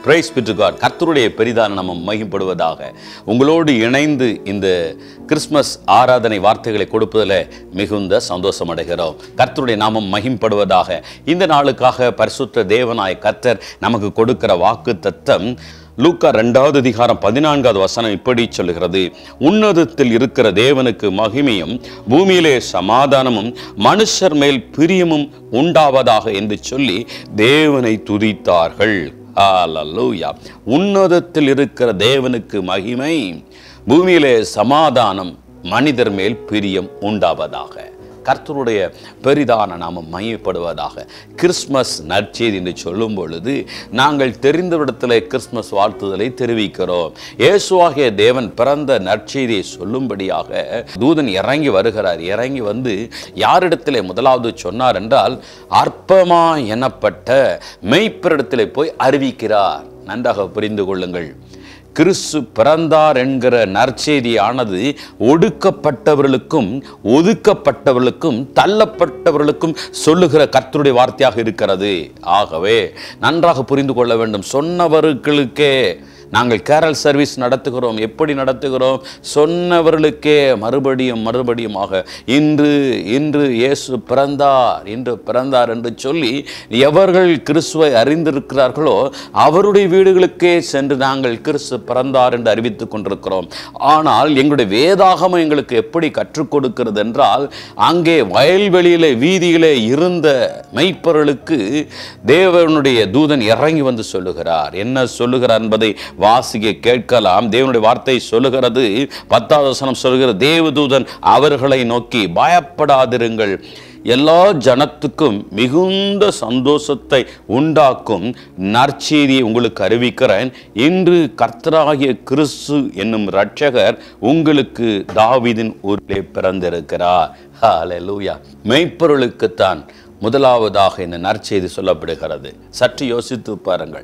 price God கர்த்தருடைய பெரிதான நம்ம மகிம்படுவதாக உங்களோடு இணைந்து இந்த கிறிஸ்மஸ் ஆராதனை வார்த்தைகளை கொடுப்பதில் மிகுந்த சந்தோஷம் அடைகிறோம் கர்த்தருடைய நாமம் மகிம்படுவதாக இந்த நாளுக்காக பரிசுத்த தேவனாய கர்த்தர் நமக்கு கொடுக்கிற வாக்கு தத்தம் லூக்கா ரெண்டாவது அதிகாரம் பதினான்காவது வசனம் இப்படி சொல்லுகிறது உன்னதத்தில் இருக்கிற தேவனுக்கு மகிமையும் பூமியிலே சமாதானமும் மனுஷர் மேல் பிரியமும் உண்டாவதாக என்று சொல்லி தேவனை துதித்தார்கள் ஹalleluya உன்னதத்தில் இருக்கிற தேவனுக்கு மகிமை பூமியிலே சமாதானம் மனிதர் மேல் பிரியம் உண்டாவதாக கர்த்தருடைய பெரிதான நாமம் மையப்படுவதாக கிறிஸ்மஸ் நற்செய்தி என்று சொல்லும் பொழுது நாங்கள் தெரிந்தவிடத்தில் கிறிஸ்மஸ் வாழ்த்துதலை தெரிவிக்கிறோம் இயேசுவாகிய தேவன் பிறந்த நற்செய்தியை சொல்லும்படியாக தூதன் இறங்கி வருகிறார் இறங்கி வந்து யாரிடத்திலே முதலாவது சொன்னார் என்றால் அற்பமா எனப்பட்ட மெய்ப்பரிடத்திலே போய் அறிவிக்கிறார் நன்றாக புரிந்து கொள்ளுங்கள் கிறிஸ்து பிறந்தார் என்கிற நற்செய்தியானது ஒடுக்கப்பட்டவர்களுக்கும் ஒதுக்கப்பட்டவர்களுக்கும் தள்ளப்பட்டவர்களுக்கும் சொல்லுகிற கர்த்தருடைய வார்த்தையாக இருக்கிறது ஆகவே நன்றாக புரிந்து கொள்ள வேண்டும் சொன்னவர்களுக்கே நாங்கள் கேரல் சர்வீஸ் நடத்துகிறோம் எப்படி நடத்துகிறோம் சொன்னவர்களுக்கே மறுபடியும் மறுபடியுமாக இன்று இன்று இயேசு பிறந்தார் இன்று பிறந்தார் என்று சொல்லி எவர்கள் கிறிஸ்துவை அறிந்திருக்கிறார்களோ அவருடைய வீடுகளுக்கே சென்று நாங்கள் கிறிஸ்து பிறந்தார் என்று அறிவித்துக் கொண்டிருக்கிறோம் ஆனால் எங்களுடைய வேதாகமம் எங்களுக்கு எப்படி கற்றுக் கொடுக்கிறது என்றால் அங்கே வயல்வெளியிலே வீதியிலே இருந்த மெய்ப்பொருளுக்கு தேவனுடைய தூதன் இறங்கி வந்து சொல்லுகிறார் என்ன சொல்லுகிறார் என்பதை வாசிக்க கேட்கலாம் தேவனுடைய வார்த்தை சொல்லுகிறது பத்தாவது வசனம் சொல்லுகிற தேவதூதன் அவர்களை நோக்கி பயப்படாதிருங்கள் எல்லா ஜனத்துக்கும் மிகுந்த சந்தோஷத்தை உண்டாக்கும் நற்செய்தியை உங்களுக்கு அறிவிக்கிறேன் இன்று கர்த்தராகிய கிறிஸ்து என்னும் இரட்சகர் உங்களுக்கு தாவீதின் ஊரிலே பிறந்திருக்கிறார் ஹalleluya மெய்ப்பொருளுக்குத்தான் முதலாவதாக இந்த நற்செய்தி சொல்லப்படுகிறது சற்று யோசித்து பாருங்கள்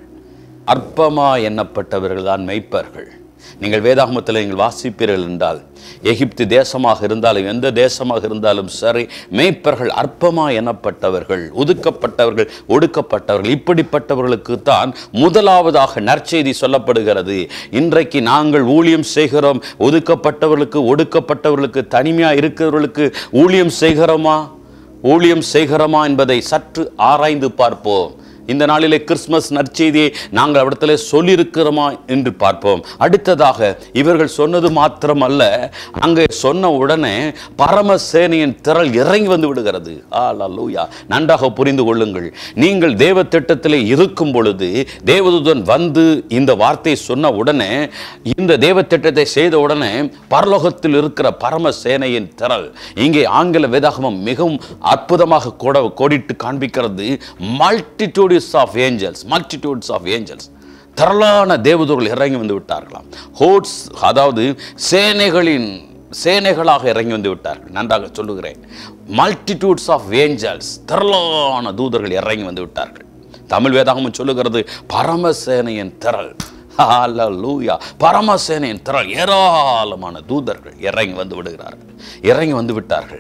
அற்பமா எண்ணப்பட்டவர்கள் தான் மெய்ப்பர்கள் நீங்கள் வேதாகமத்தில் நீங்கள் வாசிப்பீர்கள் என்றால் எகிப்து தேசமாக இருந்தாலும் எந்த தேசமாக இருந்தாலும் சரி மெய்ப்பர்கள் அற்பமா எண்ணப்பட்டவர்கள் ஒதுக்கப்பட்டவர்கள் ஒடுக்கப்பட்டவர்கள் இப்படிப்பட்டவர்களுக்கு தான் முதலாவதாக நற்செய்தி சொல்லப்படுகிறது இன்றைக்கு நாங்கள் ஊழியம் செய்கிறோம் ஒதுக்கப்பட்டவர்களுக்கு ஒடுக்கப்பட்டவர்களுக்கு தனிமையாக இருக்கிறவர்களுக்கு ஊழியம் செய்கிறோமா ஊழியம் செய்கிறோமா என்பதை சற்று ஆராய்ந்து பார்ப்போம் இந்த நாளிலே கிறிஸ்மஸ் நற்செய்தியை நாங்கள் இடத்துல சொல்லியிருக்கிறோமா என்று பார்ப்போம் அடுத்ததாக இவர்கள் சொன்னது மாத்திரமல்ல அங்கே சொன்ன உடனே பரமசேனையின் திரள் இறங்கி வந்து விடுகிறது ஆலூயா நன்றாக புரிந்து கொள்ளுங்கள் நீங்கள் தேவ திட்டத்திலே இருக்கும் பொழுது தேவதூதன் வந்து இந்த வார்த்தையை சொன்ன உடனே இந்த தேவ திட்டத்தை செய்த உடனே பரலோகத்தில் இருக்கிற பரமசேனையின் திரள் இங்கே ஆங்கில வேதாகமம் மிகவும் அற்புதமாக கூட கோடிட்டு காண்பிக்கிறது multitudes of angels multitudes of angels திரளான தேவதூர்கள் இறங்கி வந்து விட்டார்களாம் ஹோட்ஸ் அதாவது சேனைகளின் சேனைகளாக இறங்கி வந்து விட்டார்கள் நன்றாக சொல்லுகிறேன் மல்டிடியூட்ஸ் ஆஃப் ஏஞ்சல்ஸ் திரளான தூதர்கள் இறங்கி வந்து விட்டார்கள் தமிழ் வேதாகமும் சொல்லுகிறது பரமசேனையின் திரள் ஹalleluya பரமசேனையின் திரள் ஏராளமான தூதர்கள் இறங்கி வந்து விடுகிறார்கள் இறங்கி வந்து விட்டார்கள்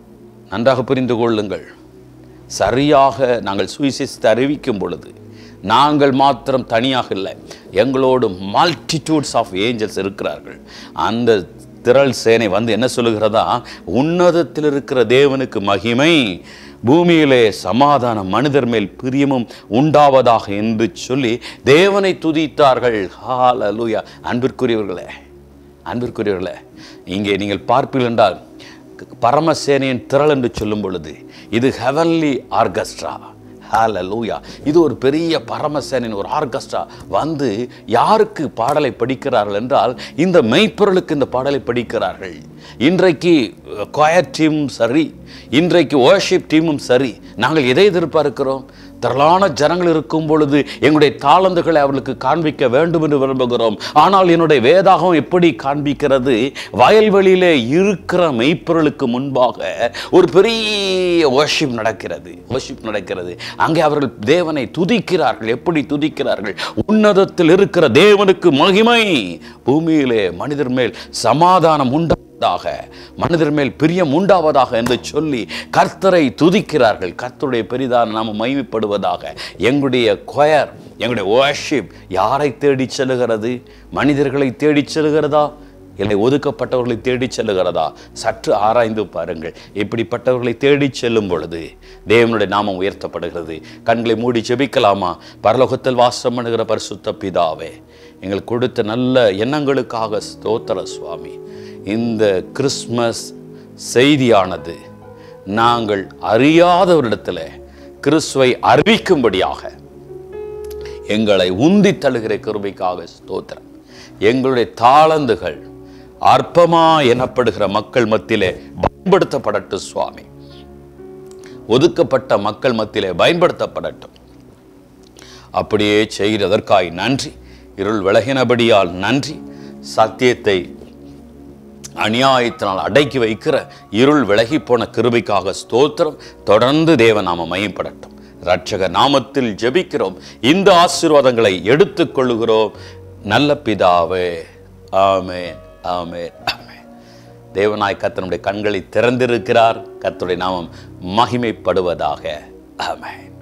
நன்றாக புரிந்து கொள்ளுங்கள் சரியாக நாங்கள் சுவிசேஷத்தை அறிவிக்கும் பொழுது நாங்கள் மாத்திரம் தனியாக இல்லை எங்களோடு மல்டிடியூட்ஸ் ஆஃப் ஏஞ்சல்ஸ் இருக்கிறார்கள் அந்த திரள் சேனை வந்து என்ன சொல்லுகிறதா உன்னதத்தில் இருக்கிற தேவனுக்கு மகிமை பூமியிலே சமாதானம் மனிதர் மேல் பிரியமும் உண்டாவதாக என்று சொல்லி தேவனை துதித்தார்கள் ஹalleluya அன்பிற்குரியவர்களே அன்பிற்குரியவர்களே இங்கே நீங்கள் பார்ப்பீர்கள் என்றால் பரமசேனையின் திரள் என்று சொல்லும் பொழுது இது ஹெவன்லி ஆர்கெஸ்ட்ரா ஹalleluya இது ஒரு பெரிய பரமசேனின் ஒரு ஆர்கெஸ்ட்ரா வந்து யாருக்கு பாடலை படிக்கிறார்கள் என்றால் இந்த மெய்ப்பொருளுக்கு இந்த பாடலை படிக்கிறார்கள் இன்றைக்கு கொயர் டீமும் சரி இன்றைக்கு ஓர்ஷிப் டீமும் சரி நாங்கள் எதை எதிர்பார்க்கிறோம் திரளான ஜனங்கள் இருக்கும் பொழுது எங்களுடைய தாளந்துகளை அவர்களுக்கு காண்பிக்க வேண்டும் என்று விரும்புகிறோம் ஆனால் என்னுடைய வேதாகம் எப்படி காண்பிக்கிறது வயல்வெளியிலே இருக்கிற மெய்ப்பொருளுக்கு முன்பாக ஒரு பெரிய worship நடக்கிறது worship நடக்கிறது அங்கே அவர்கள் தேவனை துதிக்கிறார்கள் எப்படி துதிக்கிறார்கள் உன்னதத்தில் இருக்கிற தேவனுக்கு மகிமை பூமியிலே மனிதர் மேல் சமாதானம் உண்டா உண்டாவதாக மனிதர் மேல் பிரியம் உண்டாவதாக என்று சொல்லி கர்த்தரை துதிக்கிறார்கள் கர்த்தருடைய பெரிதான நாம மகிமைப்படுவதாக எங்களுடைய கொயர் எங்களுடைய worship யாரை தேடி செல்லுகிறது மனிதர்களை தேடி செல்லுகிறதா இல்லை ஒதுக்கப்பட்டவர்களை தேடி செல்லுகிறதா சற்று ஆராய்ந்து பாருங்கள் இப்படிப்பட்டவர்களை தேடி செல்லும் பொழுது தேவனுடைய நாமம் உயர்த்தப்படுகிறது கண்களை மூடி ஜெபிக்கலாமா பரலோகத்தில் வாசம் பண்ணுகிற பரிசுத்த பிதாவே எங்களுக்கு கொடுத்த நல்ல எண்ணங்களுக்காக ஸ்தோத்திர சுவாமி இந்த கிறிஸ்மஸ் செய்தியானது நாங்கள் அறியாதவரிடத்தில் கிறிஸ்துவை அறிவிக்கும்படியாக எங்களை உந்தி தழுகிற கிருபைக்காக ஸ்தோத்திரம் எங்களுடைய தாளந்துகள் அற்பமா எனப்படுகிற மக்கள் மத்தியிலே பயன்படுத்தப்படட்டும் சுவாமி ஒதுக்கப்பட்ட மக்கள் மத்தியிலே பயன்படுத்தப்படட்டும் அப்படியே செய்கிறதற்காய் நன்றி இருள் விலகினபடியால் நன்றி சத்தியத்தை அநியாயத்தினால் அடக்கி வைக்கிற இருள் விலகி போன கிருபைக்காக ஸ்தோத்திரம் தொடர்ந்து தேவ நாம மையப்படட்டும் ரட்சக நாமத்தில் ஜெபிக்கிறோம் இந்த ஆசீர்வாதங்களை எடுத்துக்கொள்ளுகிறோம் நல்ல பிதாவே ஆமென் ஆமென் ஆமென் தேவனாய் கர்த்தனுடைய கண்களை திறந்திருக்கிறார் கர்த்தருடைய நாமம் மகிமைப்படுவதாக ஆமென்